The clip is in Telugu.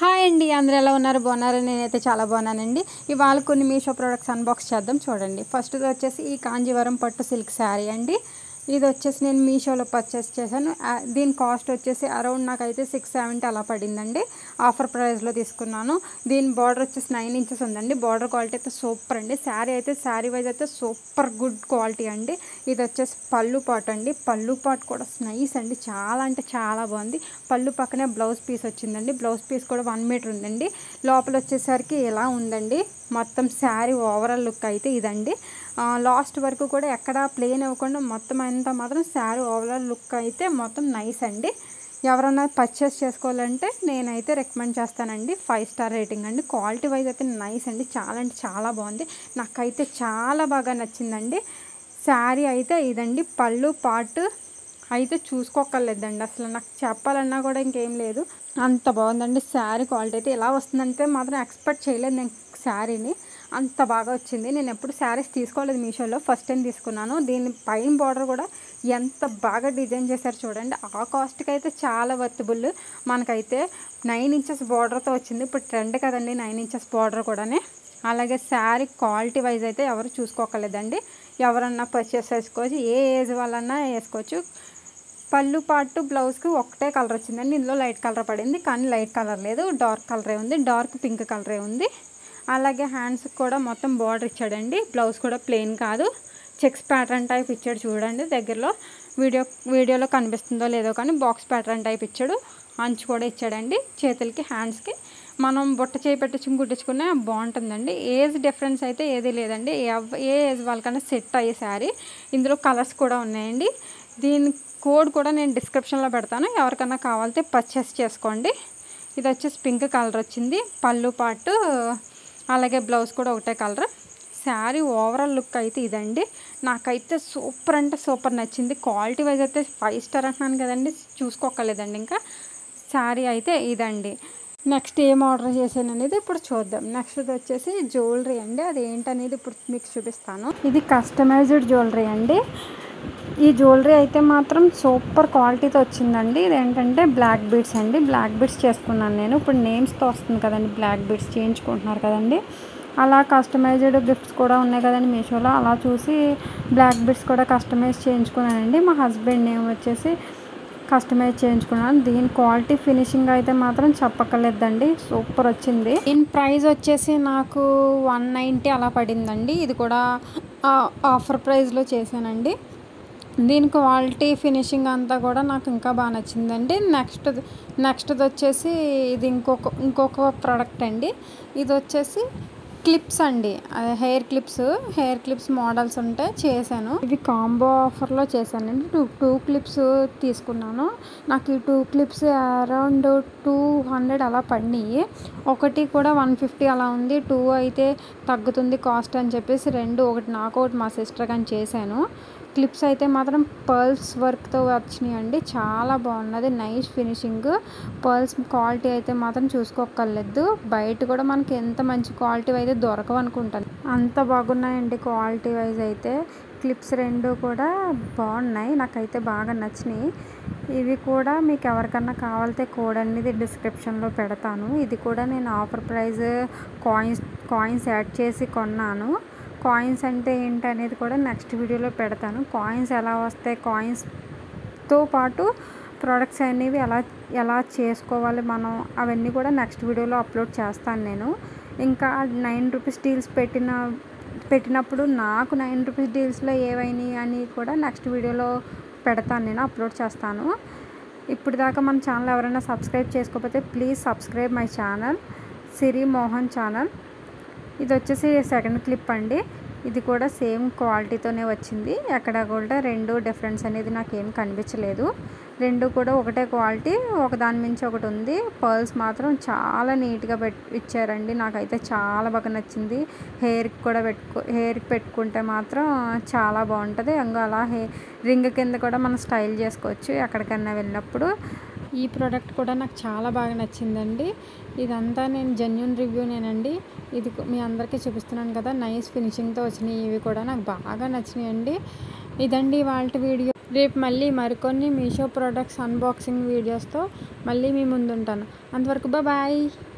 హాయ్ అండి అందరూ ఎలా ఉన్నారు బాగున్నారు నేనైతే చాలా బాగున్నానండి ఇవాళ కొన్ని మీషో ప్రోడక్ట్స్ అన్బాక్స్ చేద్దాం చూడండి ఫస్ట్ వచ్చేసి ఈ కాంజీవరం పట్టు సిల్క్ శారీ అండి ఇది వచ్చేసి నేను మీషోలో పర్చేస్ చేశాను ఆ, దీని కాస్ట్ వచ్చేసి అరౌండ్ నాకైతే సిక్స్ సెవెంటీ అలా పడిందండి ఆఫర్ ప్రైస్లో తీసుకున్నాను దీని బార్డర్ వచ్చేసి నైన్ ఇంచెస్ ఉందండి బార్డర్ క్వాలిటీ అయితే సూపర్ అండి శారీ అయితే శారీ వైజ్ అయితే సూపర్ గుడ్ క్వాలిటీ అండి ఇది వచ్చేసి పళ్ళు పాట్ అండి పళ్ళు పాట్ కూడా నైస్ అండి చాలా అంటే చాలా బాగుంది పళ్ళు పక్కనే బ్లౌజ్ పీస్ వచ్చిందండి బ్లౌజ్ పీస్ కూడా వన్ మీటర్ ఉందండి లోపల వచ్చేసరికి ఇలా ఉందండి మొత్తం శారీ ఓవరాల్ లుక్ అయితే ఇదండి ఆ, లాస్ట్ వరకు కూడా ఎక్కడ ప్లేన్ ఇవ్వకుండా మొత్తం అంతా మాత్రం శారీ ఓవరాల్ లుక్ అయితే మొత్తం నైస్ అండి ఎవరైనా పర్చేస్ చేసుకోవాలంటే నేనైతే రికమెండ్ చేస్తానండి ఫైవ్ స్టార్ రేటింగ్ అండి క్వాలిటీ వైజ్ అయితే నైస్ అండి చాలా అంటే చాలా బాగుంది నాకైతే చాలా బాగా నచ్చిందండి శారీ అయితే ఇదండి పళ్ళు పాటు అయితే చూసుకోకర్లేదండి అసలు నాకు చెప్పాలన్నా కూడా ఇంకేం లేదు అంత బాగుందండి శారీ క్వాలిటీ అయితే ఎలా వస్తుందంటే మాత్రం ఎక్స్పెక్ట్ చేయలేదు నేను శారీని అంత బాగా వచ్చింది నేను ఎప్పుడు శారీస్ తీసుకోలేదు మీషోలో ఫస్ట్ టైం తీసుకున్నాను దీని పైన బార్డర్ కూడా ఎంత బాగా డిజైన్ చేశారు చూడండి ఆ కాస్ట్కి అయితే చాలా వర్తబుల్ మనకైతే నైన్ ఇంచెస్ బార్డర్తో వచ్చింది ఇప్పుడు ట్రెండ్ కదండి నైన్ ఇంచెస్ బార్డర్ కూడానే అలాగే శారీ క్వాలిటీ వైజ్ అయితే ఎవరు చూసుకోకలేదండి ఎవరన్నా పర్చేస్ చేసుకోవచ్చు ఏ ఏజ్ వాళ్ళన్నా వేసుకోవచ్చు పళ్ళు పాటు బ్లౌజ్కి ఒకటే కలర్ వచ్చిందండి ఇందులో లైట్ కలర్ పడింది కానీ లైట్ కలర్ లేదు డార్క్ కలరే ఉంది డార్క్ పింక్ కలరే ఉంది అలాగే హ్యాండ్స్కి కూడా మొత్తం బార్డర్ ఇచ్చాడండి బ్లౌజ్ కూడా ప్లెయిన్ కాదు చెక్స్ ప్యాటర్న్ టైప్ ఇచ్చాడు చూడండి దగ్గరలో వీడియో వీడియోలో కనిపిస్తుందో లేదో కానీ బాక్స్ ప్యాటర్న్ టైప్ ఇచ్చాడు అంచు కూడా ఇచ్చాడండి చేతులకి హ్యాండ్స్కి మనం బుట్ట చేయి పెట్టించుకుని కుట్టించుకునే బాగుంటుందండి ఏజ్ డిఫరెన్స్ అయితే ఏది లేదండి ఎవ- ఏ ఏజ్ వాళ్ళకన్నా సెట్ అయ్యే శారీ ఇందులో కలర్స్ కూడా ఉన్నాయండి దీని కోడ్ కూడా నేను డిస్క్రిప్షన్లో పెడతాను ఎవరికన్నా కావాలితే పర్చేస్ చేసుకోండి ఇది వచ్చేసి పింక్ కలర్ వచ్చింది పళ్ళు పాటు అలాగే బ్లౌజ్ కూడా ఒకటే కలర్ శారీ ఓవరాల్ లుక్ అయితే ఇదండి నాకైతే సూపర్ అంటే సూపర్ నచ్చింది క్వాలిటీ వైజ్ అయితే ఫైవ్ స్టార్ అంటున్నాను కదండి చూసుకోకలేదండి ఇంకా శారీ అయితే ఇదండి నెక్స్ట్ ఏం ఆర్డర్ చేశాను అనేది ఇప్పుడు చూద్దాం నెక్స్ట్ వచ్చేసి జ్యువెలరీ అండి అది ఏంటనేది ఇప్పుడు మీకు చూపిస్తాను ఇది కస్టమైజ్డ్ జ్యువెలరీ అండి ఈ జ్యువెలరీ అయితే మాత్రం సూపర్ క్వాలిటీతో వచ్చిందండి ఇది ఏంటంటే బ్లాక్ బీడ్స్ అండి బ్లాక్ బీడ్స్ చేసుకున్నాను నేను ఇప్పుడు నేమ్స్తో వస్తుంది కదండి బ్లాక్ బీడ్స్ చేయించుకుంటున్నారు కదండి అలా కస్టమైజ్డ్ గిఫ్ట్స్ కూడా ఉన్నాయి కదండి మీషోలో అలా చూసి బ్లాక్ బీడ్స్ కూడా కస్టమైజ్ చేయించుకున్నానండి మా హస్బెండ్ నేమ్ వచ్చేసి కస్టమైజ్ చేయించుకున్నాను దీని క్వాలిటీ ఫినిషింగ్ అయితే మాత్రం చెప్పక్కర్లేదండి సూపర్ వచ్చింది దీని ప్రైస్ వచ్చేసి నాకు వన్ నైంటీ అలా పడిందండి ఇది కూడా ఆఫర్ ప్రైస్లో చేశానండి దీని క్వాలిటీ ఫినిషింగ్ అంతా కూడా నాకు ఇంకా బాగా నచ్చిందండి నెక్స్ట్ నెక్స్ట్ వచ్చేసి ఇది ఇంకొక ఇంకొక ప్రోడక్ట్ అండి ఇది వచ్చేసి క్లిప్స్ అండి అదే hair clips hair clips models ఉంటే చేశాను ఇవి కాంబో ఆఫర్లో చేశానండి టూ టూ క్లిప్స్ తీసుకున్నాను నాకు ఈ two clips around two hundred అలా పడినాయి ఒకటి కూడా వన్ ఫిఫ్టీ అలా ఉంది టూ అయితే తగ్గుతుంది కాస్ట్ అని చెప్పేసి రెండు ఒకటి నాకు ఒకటి మా సిస్టర్ కానీ చేశాను క్లిప్స్ అయితే మాత్రం పర్ల్స్ వర్క్తో వచ్చినాయి అండి చాలా బాగున్నది నైస్ ఫినిషింగ్ పర్ల్స్ క్వాలిటీ అయితే మాత్రం చూసుకోక్కర్లేదు బయట కూడా మనకి ఎంత మంచి క్వాలిటీ అయితే దొరకవు అనుకుంటాను అంత బాగున్నాయండి క్వాలిటీ వైజ్ అయితే క్లిప్స్ రెండు కూడా బాగున్నాయి నాకైతే బాగా నచ్చినాయి ఇవి కూడా మీకు ఎవరికన్నా కావాలితే కోడ్ అనేది డిస్క్రిప్షన్లో పెడతాను ఇది కూడా నేను offer price coins coins add చేసి కొన్నాను కాయిన్స్ అంటే ఏంటి అనేది కూడా నెక్స్ట్ వీడియోలో పెడతాను కాయిన్స్ ఎలా వస్తాయి కాయిన్స్తో పాటు ప్రోడక్ట్స్ అనేవి ఎలా ఎలా చేసుకోవాలి మనం అవన్నీ కూడా నెక్స్ట్ వీడియోలో అప్లోడ్ చేస్తాను నేను ఇంకా నైన్ రూపీస్ డీల్స్ పెట్టిన పెట్టినప్పుడు నాకు నైన్ రూపీస్ డీల్స్లో ఏవైనాయి అని కూడా నెక్స్ట్ వీడియోలో పెడతాను నేను అప్లోడ్ చేస్తాను ఇప్పుడు దాకా మన ఛానల్ ఎవరైనా సబ్స్క్రైబ్ చేసుకోకపోతే please subscribe my channel Siri Mohan channel ఇది వచ్చేసి సెకండ్ క్లిప్ అండి ఇది కూడా సేమ్ క్వాలిటీతోనే వచ్చింది ఎక్కడ కూడా రెండు డిఫరెన్స్ అనేది నాకు ఏం కనిపించలేదు రెండు కూడా ఒకటే క్వాలిటీ ఒక దాని మించి ఒకటి ఉంది పర్ల్స్ మాత్రం చాలా నీట్గా పెట్ ఇచ్చారండి నాకైతే చాలా బాగా నచ్చింది హెయిర్కి కూడా పెట్టుకో హెయిర్కి పెట్టుకుంటే మాత్రం చాలా బాగుంటుంది ఇంకా అలా హెయిర్ రింగ్ కింద కూడా మనం స్టైల్ చేసుకోవచ్చు ఎక్కడికైనా వెళ్ళినప్పుడు ఈ ప్రోడక్ట్ కూడా నాకు చాలా బాగా నచ్చిందండి ఇదంతా నేను జెన్యున్ రివ్యూనేనండి ఇది కు- మీ అందరికీ చూపిస్తున్నాను కదా నైస్ ఫినిషింగ్తో వచ్చినాయి ఇవి కూడా నాకు బాగా నచ్చినాయండి ఇదండి వాళ్ళ వీడియో రేపు మళ్ళీ మరికొన్ని మీషో ప్రోడక్ట్స్ అన్బాక్సింగ్ వీడియోస్తో మళ్ళీ మీ ముందుంటాను అంతవరకు బాయ్